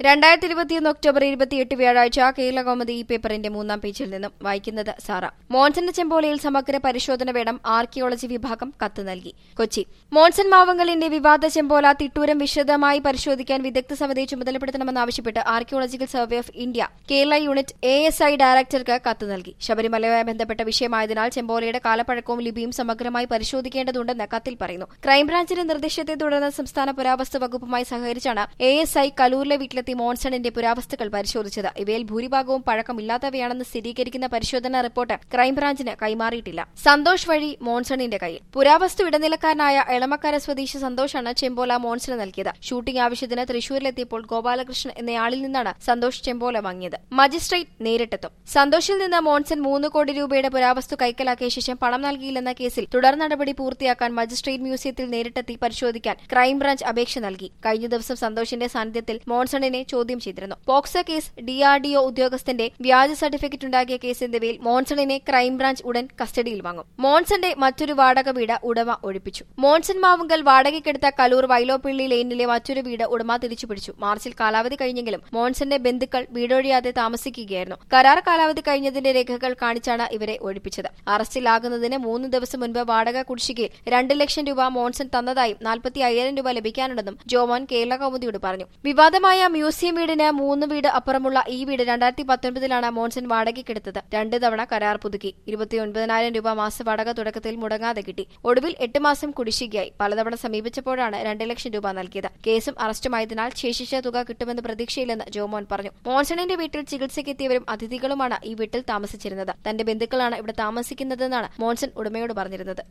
രണ്ടായിരത്തി ഇരുപത്തിയൊന്ന് ഒക്ടോബർ ഇരുപത്തിയെട്ട് വ്യാഴാഴ്ച കേരള കൗമുദി ഈ പേപ്പറിന്റെ മൂന്നാം പേജിൽ നിന്നും വായിക്കുന്നത് സാറ മോൺസന്റെ ചെമ്പോലയിൽ സമഗ്ര പരിശോധന വേണം ആർക്കിയോളജി വിഭാഗം കത്ത് നൽകി കൊച്ചി മോൺസൺ മാവങ്കലിന്റെ വിവാദ ചെമ്പോല തിട്ടൂരം വിശദമായി പരിശോധിക്കാൻ വിദഗ്ധ സമിതിയെ ചുമതലപ്പെടുത്തണമെന്നാവശ്യപ്പെട്ട് archaeological survey of India Kerala unit A S I ഡയറക്ടർക്ക് കത്ത് നൽകി ശബരിമലയുമായി ബന്ധപ്പെട്ട വിഷയമായതിനാൽ ചെമ്പോലയുടെ കാലപ്പഴക്കവും ലിപിയും സമഗ്രമായി പരിശോധിക്കേണ്ടതുണ്ടെന്ന് കത്തിൽ പറയുന്നു ക്രൈംബ്രാഞ്ചിന്റെ നിർദ്ദേശത്തെ തുടർന്ന് സംസ്ഥാന പുരാവസ്തു വകുപ്പുമായി സഹകരിച്ചാണ് എ എസ് ഐ കലൂരിലെ വീട്ടിലെത്തി മോൺസണിന്റെ പുരാവസ്തുക്കൾ പരിശോധിച്ചത് ഇവയിൽ ഭൂരിഭാഗവും പഴക്കമില്ലാത്തവയാണെന്ന് സ്ഥിരീകരിക്കുന്ന പരിശോധനാ റിപ്പോർട്ട് ക്രൈംബ്രാഞ്ചിന് കൈമാറിയിട്ടില്ല സന്തോഷ് വഴി മോൺസണിന്റെ കയ്യിൽ പുരാവസ്തു ഇടനിലക്കാരനായ എളമക്കര സ്വദേശി സന്തോഷാണ് ചെമ്പോല മോൺസണ് നൽകിയത് ഷൂട്ടിംഗ് ആവശ്യത്തിന് തൃശൂരിലെത്തിയപ്പോൾ ഗോപാലകൃഷ്ണൻ എന്നയാളിൽ നിന്നാണ് സന്തോഷ് ചെമ്പോല വാങ്ങിയത് മജിസ്ട്രേറ്റ് നേരിട്ടെത്തും സന്തോഷിൽ നിന്ന് മോൺസൺ മൂന്ന് കോടി രൂപയുടെ പുരാവസ്തു കൈക്കലാക്കിയ ശേഷം പണം നൽകിയില്ലെന്ന കേസിൽ തുടർ നടപടി പൂർത്തിയാക്കാൻ മജിസ്ട്രേറ്റ് മ്യൂസിയത്തിൽ നേരിട്ടെത്തി പരിശോധിക്കാൻ ക്രൈംബ്രാഞ്ച് അപേക്ഷ നൽകി കഴിഞ്ഞ ദിവസം സന്തോഷിന്റെ സാന്നിധ്യത്തിൽ മോൺസണിനെ ചോദ്യം ചെയ്തിരുന്നു പോക്സോ കേസ് ഡിആർഡിഒ ഉദ്യോഗസ്ഥന്റെ വ്യാജ സർട്ടിഫിക്കറ്റ് ഉണ്ടാക്കിയ കേസ് എന്നിവയിൽ മോൺസണിനെ ക്രൈംബ്രാഞ്ച് ഉടൻ കസ്റ്റഡിയിൽ വാങ്ങും മോൺസന്റെ മറ്റൊരു വാടക വീട് ഉടമ ഒഴിപ്പിച്ചു മോൺസൺ മാവുങ്കൽ വാടകയ്ക്കെടുത്ത കലൂർ വൈലോപ്പിള്ളി ലെയിനിലെ മറ്റൊരു വീട് ഉടമ തിരിച്ചുപിടിച്ചു മാർച്ചിൽ കാലാവധി കഴിഞ്ഞെങ്കിലും മോൺസന്റെ ബന്ധുക്കൾ വീടൊഴിയാതെ താമസിക്കുകയായിരുന്നു കരാർ കാലാവധി കഴിഞ്ഞതിന്റെ രേഖകൾ കാണിച്ചാണ് ഇവരെ ഒഴിപ്പിച്ചത് അറസ്റ്റിലാകുന്നതിന് മൂന്ന് ദിവസം മുൻപ് വാടക കുടിശ്ശികയിൽ രണ്ട് ലക്ഷം രൂപ മോൺസൺ തന്നതായും നാൽപ്പത്തി അയ്യായിരം രൂപ ലഭിക്കാനുണ്ടെന്നും ജോമോൻ കേരള കൗമുദിയോട് പറഞ്ഞു വിവാദമായ മ്യൂസിയം വീടിന് മൂന്ന് വീട് അപ്പുറമുള്ള ഈ വീട് രണ്ടായിരത്തി പത്തൊൻപതിലാണ് മോൺസൺ വാടകയ്ക്കെടുത്തത് രണ്ട് തവണ കരാർ പുതുക്കി ഇരുപത്തിയൊൻപതിനായിരം രൂപ മാസവാടക തുടക്കത്തിൽ മുടങ്ങാതെ കിട്ടി ഒടുവിൽ എട്ട് മാസം കുടിശ്ശികയായി പലതവണ സമീപിച്ചപ്പോഴാണ് രണ്ട് ലക്ഷം രൂപ നൽകിയത് കേസും അറസ്റ്റുമായതിനാൽ ശേഷിച്ച തുക കിട്ടുമെന്ന് പ്രതീക്ഷയില്ലെന്ന് ജോമോൻ പറഞ്ഞു മോൺസണിന്റെ വീട്ടിൽ ചികിത്സയ്ക്കെത്തിയവരും അതിഥികളുമാണ് ഈ വീട്ടിൽ താമസിച്ചിരുന്നത് തന്റെ ബന്ധുക്കളാണ് ഇവിടെ താമസിക്കുന്നതെന്നാണ് മോൺസൺ ഉടമയോട് പറഞ്ഞിരുന്നത്